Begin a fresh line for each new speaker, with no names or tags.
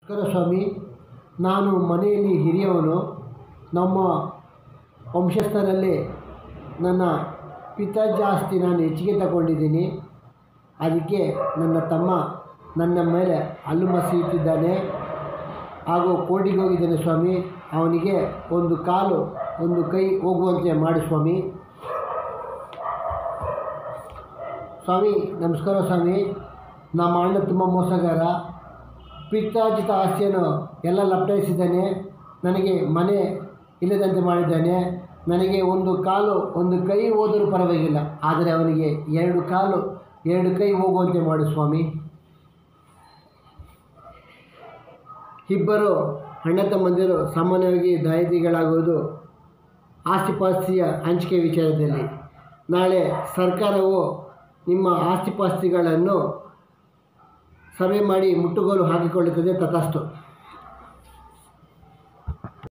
ನಮಸ್ಕಾರ ಸ್ವಾಮಿ ನಾನು ಮನೆಯಲ್ಲಿ ಹಿರಿಯವನು ನಮ್ಮ ವಂಶಸ್ಥರಲ್ಲಿ ನನ್ನ ಪಿತಾಜಿ ಆಸ್ತಿ ನಾನು ಹೆಚ್ಚಿಗೆ ತಗೊಂಡಿದ್ದೀನಿ ಅದಕ್ಕೆ ನನ್ನ ತಮ್ಮ ನನ್ನ ಮೇಲೆ ಹಲ್ಲು ಮಸೀತಿದ್ದಾನೆ ಹಾಗೂ ಕೋರ್ಟಿಗೆ ಹೋಗಿದ್ದಾನೆ ಸ್ವಾಮಿ ಅವನಿಗೆ ಒಂದು ಕಾಲು ಒಂದು ಕೈ ಹೋಗುವಂತೆ ಮಾಡಿ ಸ್ವಾಮಿ ಸ್ವಾಮಿ ನಮಸ್ಕಾರ ಸ್ವಾಮಿ ನಮ್ಮ ಅಣ್ಣ ತುಂಬ ಮೋಸಗಾರ ಪಿತ್ತಾರ್ಜಿತ ಆಸ್ತಿಯನ್ನು ಎಲ್ಲ ಲಪಟಾಯಿಸಿದ್ದಾನೆ ನನಗೆ ಮನೆ ಇಲ್ಲದಂತೆ ಮಾಡಿದ್ದಾನೆ ನನಗೆ ಒಂದು ಕಾಲು ಒಂದು ಕೈ ಹೋದರೂ ಪರವಾಗಿಲ್ಲ ಆದರೆ ಅವನಿಗೆ ಎರಡು ಕಾಲು ಎರಡು ಕೈ ಹೋಗುವಂತೆ ಮಾಡು ಸ್ವಾಮಿ ಇಬ್ಬರು ಅಣ್ಣ ತಮ್ಮಂದಿರು ಸಾಮಾನ್ಯವಾಗಿ ದಾಯಾದಿಗಳಾಗುವುದು ಆಸ್ತಿಪಾಸ್ತಿಯ ಹಂಚಿಕೆ ವಿಚಾರದಲ್ಲಿ ನಾಳೆ ಸರ್ಕಾರವು ನಿಮ್ಮ ಆಸ್ತಿಪಾಸ್ತಿಗಳನ್ನು ಸರ್ವೆ ಮಾಡಿ ಮುಟ್ಟುಗೋಲು ಹಾಕಿಕೊಳ್ಳುತ್ತದೆ ತಥಾಸ್ತು